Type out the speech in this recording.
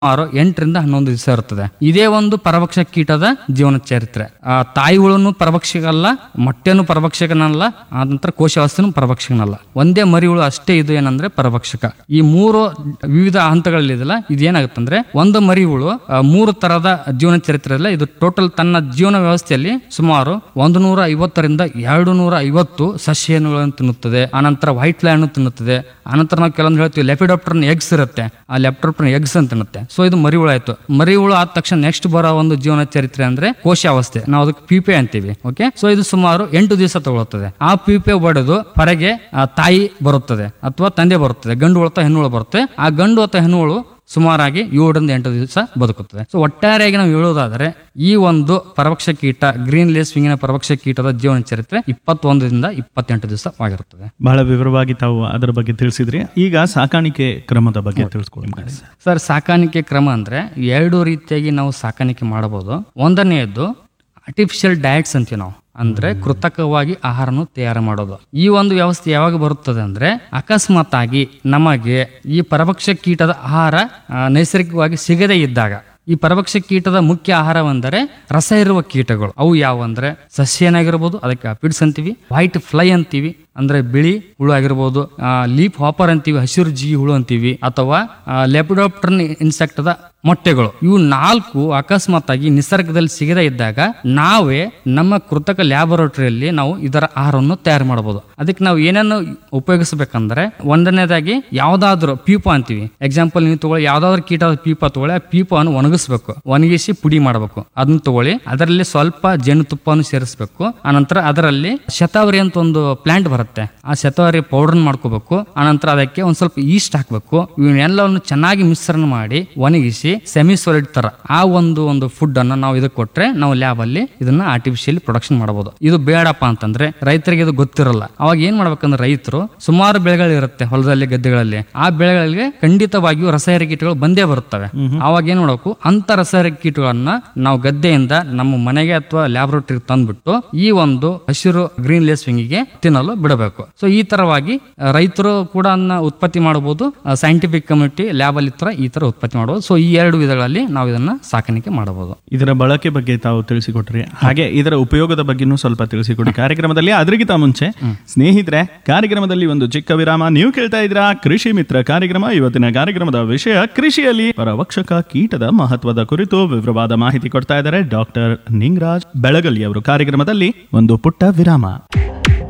ಸುಮಾರು ಎಂಟರಿಂದ ಹನ್ನೊಂದು ದಿವಸ ಇರುತ್ತದೆ ಇದೇ ಒಂದು ಪರಭಕ್ಷ ಕೀಟದ ಜೀವನ ಚರಿತ್ರೆ ಆ ತಾಯಿ ಹುಳುನು ಪರಭಕ್ಷಕಲ್ಲ ಮೊಟ್ಟೆನು ಪರಭಕ್ಷಕನಲ್ಲ ಆ ನಂತರ ಕೋಶಾವಸ್ಥೆನು ಪರಭಕ್ಷಕನಲ್ಲ ಒಂದೇ ಮರಿ ಹುಳು ಅಷ್ಟೇ ಇದು ಏನಂದ್ರೆ ಪರಭಕ್ಷಕ ಈ ಮೂರು ವಿವಿಧ ಹಂತಗಳಲ್ಲಿದೆಲ್ಲ ಇದು ಏನಾಗುತ್ತಂದ್ರೆ ಒಂದು ಮರಿ ಹುಳು ಆ, ಮೂರು ತರದ ಜೀವನ ಚರಿತ್ರೆ ಇಲ್ಲ ಇದು ಟೋಟಲ್ ತನ್ನ ಜೀವನ ವ್ಯವಸ್ಥೆಯಲ್ಲಿ ಸುಮಾರು ಒಂದು ನೂರ ಐವತ್ತರಿಂದ ಎರಡು ನೂರ ಐವತ್ತು ಸಸ್ಯಗಳನ್ನು ತಿನ್ನುತ್ತದೆ ಆನಂತರ ವೈಟ್ ಲ್ಯಾಂಡ್ ತಿನ್ನುತ್ತದೆ ಆನಂತರ ನಾವು ಕೆಲವೊಂದು ಹೇಳ್ತೀವಿ ಲೆಪಿಡಾಪ್ಟರ್ನ ಎಗ್ಸ್ ಇರುತ್ತೆ ಆ ಲೆಪ್ಟಾಪ್ಟರ್ನ ಎಗ್ಸ್ ಅಂತ ತಿನ್ನುತ್ತೆ ಸೊ ಇದು ಮರಿ ಹುಳು ಆಯ್ತು ಮರಿ ಹುಳು ಆದ ತಕ್ಷಣ ನೆಕ್ಸ್ಟ್ ಬರೋ ಒಂದು ಜೀವನ ಚರಿತ್ರೆ ಅಂದ್ರೆ ಕೋಶಾವಸ್ಥೆ ನಾವು ಅದಕ್ಕೆ ಪಿಪೆ ಅಂತೀವಿ ಓಕೆ ಸೊ ಇದು ಸುಮಾರು ಎಂಟು ದಿವಸ ತಗೊಳ್ಳುತ್ತದೆ ಆ ಪಿಪೆ ಬಡಿದು ಹೊರಗೆ ಆ ತಾಯಿ ಬರುತ್ತದೆ ಅಥವಾ ತಂದೆ ಬರುತ್ತದೆ ಗಂಡು ಹುಳು ಅಥವಾ ಹೆಣ್ಣು ಹುಳು ಬರುತ್ತೆ ಆ ಗಂಡು ಅಥವಾ ಹೆಣ್ಣು ಹುಳು ಸುಮಾರಾಗಿ ಏಳರಿಂದ ಎಂಟು ದಿವಸ ಬದುಕುತ್ತದೆ ಸೊ ಒಟ್ಟಾರೆಯಾಗಿ ನಾವು ಹೇಳೋದಾದರೆ ಈ ಒಂದು ಪರಭಕ್ಷ ಕೀಟ ಗ್ರೀನ್ ಲೇಸ್ ವಿಂಗಿನ ಪರಭಕ್ಷ ಕೀಟದ ಜೀವನ ಚರಿತ್ರೆ ಇಪ್ಪತ್ತೊಂದರಿಂದ ಇಪ್ಪತ್ತೆಂಟು ದಿವಸವಾಗಿರುತ್ತದೆ ಬಹಳ ವಿವರವಾಗಿ ತಾವು ಅದರ ಬಗ್ಗೆ ತಿಳಿಸಿದ್ರಿ ಈಗ ಸಾಕಾಣಿಕೆ ಕ್ರಮದ ಬಗ್ಗೆ ತಿಳಿಸ್ಕೊಡಿ ಸರ್ ಸಾಕಾಣಿಕೆ ಕ್ರಮ ಅಂದ್ರೆ ಎರಡು ರೀತಿಯಾಗಿ ನಾವು ಸಾಕಾಣಿಕೆ ಮಾಡಬಹುದು ಒಂದನೆಯದ್ದು ಆರ್ಟಿಫಿಷಿಯಲ್ ಡಯಟ್ಸ್ ಅಂತೀವಿ ನಾವು ಅಂದ್ರೆ ಕೃತಕವಾಗಿ ಆಹಾರನು ತಯಾರು ಮಾಡೋದು ಈ ಒಂದು ವ್ಯವಸ್ಥೆ ಯಾವಾಗ ಬರುತ್ತದೆ ಅಂದ್ರೆ ಅಕಸ್ಮಾತ್ ಆಗಿ ನಮಗೆ ಈ ಪರಭಕ್ಷ ಕೀಟದ ಆಹಾರ ಆ, ನೈಸರ್ಗಿಕವಾಗಿ ಸಿಗದೇ ಇದ್ದಾಗ ಈ ಪರಭಕ್ಷ ಕೀಟದ ಮುಖ್ಯ ಆಹಾರವೆಂದರೆ ರಸ ಇರುವ ಕೀಟಗಳು ಅವು ಯಾವ ಅಂದ್ರೆ ಸಸ್ಯ ಏನಾಗಿರ್ಬೋದು ಅದಕ್ಕೆ ಅಪಿಡ್ಸ್ ಅಂತೀವಿ ವೈಟ್ ಫ್ಲೈ ಅಂತೀವಿ ಅಂದ್ರೆ ಬಿಳಿ ಹುಳು ಆಗಿರ್ಬೋದು ಲೀಪ್ ಹಾಪರ್ ಅಂತೀವಿ ಹಸಿರು ಜೀವಿ ಹುಳು ಅಂತೀವಿ ಅಥವಾ ಲೆಪಿಡಾಪ್ಟರ್ನ್ ಇನ್ಸೆಕ್ಟ್ ದ ಮೊಟ್ಟೆಗಳು ಇವು ನಾಲ್ಕು ಅಕಸ್ಮಾತ್ ಆಗಿ ನಿಸರ್ಗದಲ್ಲಿ ಸಿಗದೇ ಇದ್ದಾಗ ನಾವೇ ನಮ್ಮ ಕೃತಕ ಲ್ಯಾಬೊರೇಟರಿಯಲ್ಲಿ ನಾವು ಇದರ ಆಹಾರವನ್ನು ತಯಾರು ಮಾಡಬಹುದು ಅದಕ್ಕೆ ನಾವು ಏನನ್ನು ಉಪಯೋಗಿಸಬೇಕಂದ್ರೆ ಒಂದನೇದಾಗಿ ಯಾವ್ದಾದ್ರು ಪೀಪ ಅಂತೀವಿ ಎಕ್ಸಾಂಪಲ್ ನೀವು ತಗೊಳ್ಳಿ ಯಾವ್ದಾದ್ರು ಕೀಟದ ಪೀಪ ತಗೊಳ್ಳಿ ಆ ಪೀಪವನ್ನು ಒಣಗಿಸ್ಬೇಕು ಒಣಗಿಸಿ ಪುಡಿ ಮಾಡಬೇಕು ಅದನ್ನ ತಗೊಳ್ಳಿ ಅದರಲ್ಲಿ ಸ್ವಲ್ಪ ಜೇನುತುಪ್ಪವನ್ನು ಸೇರಿಸಬೇಕು ಆನಂತರ ಅದರಲ್ಲಿ ಶತಾವರಿ ಅಂತ ಒಂದು ಪ್ಲಾಂಟ್ ಬರುತ್ತೆ ಆ ಶತಾವರಿ ಪೌಡರ್ ಮಾಡ್ಕೋಬೇಕು ಆನಂತರ ಅದಕ್ಕೆ ಒಂದ್ ಸ್ವಲ್ಪ ಈಸ್ಟ್ ಹಾಕ್ಬೇಕು ಇವನ್ನೆಲ್ಲವನ್ನು ಚೆನ್ನಾಗಿ ಮಿಶ್ರಣ ಮಾಡಿ ಒಣಗಿಸಿ ಸೆಮಿ ಸಾಲಿಡ್ ತರ ಆ ಒಂದು ಒಂದು ಫುಡ್ ಅನ್ನ ನಾವು ಇದಕ್ಕೆ ಕೊಟ್ರೆ ನಾವು ಲ್ಯಾಬ್ ಅಲ್ಲಿ ಇದನ್ನ ಆರ್ಟಿಫಿಷಿಯಲಿ ಪ್ರೊಡಕ್ಷನ್ ಮಾಡಬಹುದು ಇದು ಬೇಡಪ್ಪ ಅಂತಂದ್ರೆ ರೈತರಿಗೆ ಇದು ಗೊತ್ತಿರಲ್ಲ ಅವಾಗ ಏನ್ ಮಾಡ್ಬೇಕಂದ್ರೆ ರೈತರು ಸುಮಾರು ಬೆಳೆಗಳಿರುತ್ತೆ ಹೊಲದಲ್ಲಿ ಗದ್ದೆಗಳಲ್ಲಿ ಆ ಬೆಳೆಗಳಿಗೆ ಖಂಡಿತವಾಗಿಯೂ ರಾಸಾಯನಿಕ ಕೀಟಗಳು ಬಂದೇ ಬರುತ್ತವೆ ಅವಾಗ ಏನ್ ಮಾಡಬೇಕು ಅಂತ ರಾಸಾಯನಿಕ ಕೀಟಗಳನ್ನ ನಾವು ಗದ್ದೆಯಿಂದ ನಮ್ಮ ಮನೆಗೆ ಅಥವಾ ಲ್ಯಾಬ್ರೋಟರಿ ತಂದ್ಬಿಟ್ಟು ಈ ಒಂದು ಹಸಿರು ಗ್ರೀನ್ ಲೇಸ್ ವಿಂಗಿಗೆ ತಿನ್ನಲು ಬಿಡಬೇಕು ಸೊ ಈ ತರವಾಗಿ ಆ, ರೈತರು ಕೂಡ ಅದನ್ನ ಉತ್ಪತ್ತಿ ಮಾಡಬಹುದು ಸೈಂಟಿಫಿಕ್ ಕಮ್ಯುನಿಟಿ ಲ್ಯಾಬ್ ಅಲ್ಲಿ ತರ ಈ ತರ ಉತ್ಪತ್ತಿ ಮಾಡಬಹುದು ಸೊ ಈ ಎರಡು ವಿಧಗಳಲ್ಲಿ ನಾವು ಇದನ್ನ ಸಾಕಾಣಿಕೆ ಮಾಡಬಹುದು ಇದರ ಬಳಕೆ ಬಗ್ಗೆ ತಾವು ತಿಳಿಸಿಕೊಟ್ರಿ ಹಾಗೆ ಇದರ ಉಪಯೋಗದ ಬಗ್ಗೆನೂ ಸ್ವಲ್ಪ ತಿಳಿಸಿಕೊಡಿ ಕಾರ್ಯಕ್ರಮದಲ್ಲಿ ಅದರಿಗಿಂತ ಮುಂಚೆ ಸ್ನೇಹಿತರೆ ಕಾರ್ಯಕ್ರಮದಲ್ಲಿ ಒಂದು ಚಿಕ್ಕ ವಿರಾಮ ನೀವು ಕೇಳ್ತಾ ಇದ್ದೀರಾ ಕೃಷಿ ಮಿತ್ರ ಕಾರ್ಯಕ್ರಮ ಇವತ್ತಿನ ಕಾರ್ಯಕ್ರಮದ ವಿಷಯ ಕೃಷಿಯಲ್ಲಿ ಪರವಕ್ಷಕ ಕೀಟದ ಮಹತ್ವದ ಕುರಿತು ವಿವರವಾದ ಮಾಹಿತಿ ಕೊಡ್ತಾ ಇದ್ದಾರೆ ಡಾಕ್ಟರ್ ನಿಂಗರಾಜ್ ಬೆಳಗಲಿ ಅವರು ಕಾರ್ಯಕ್ರಮದಲ್ಲಿ ಒಂದು ಪುಟ್ಟ ವಿರಾಮ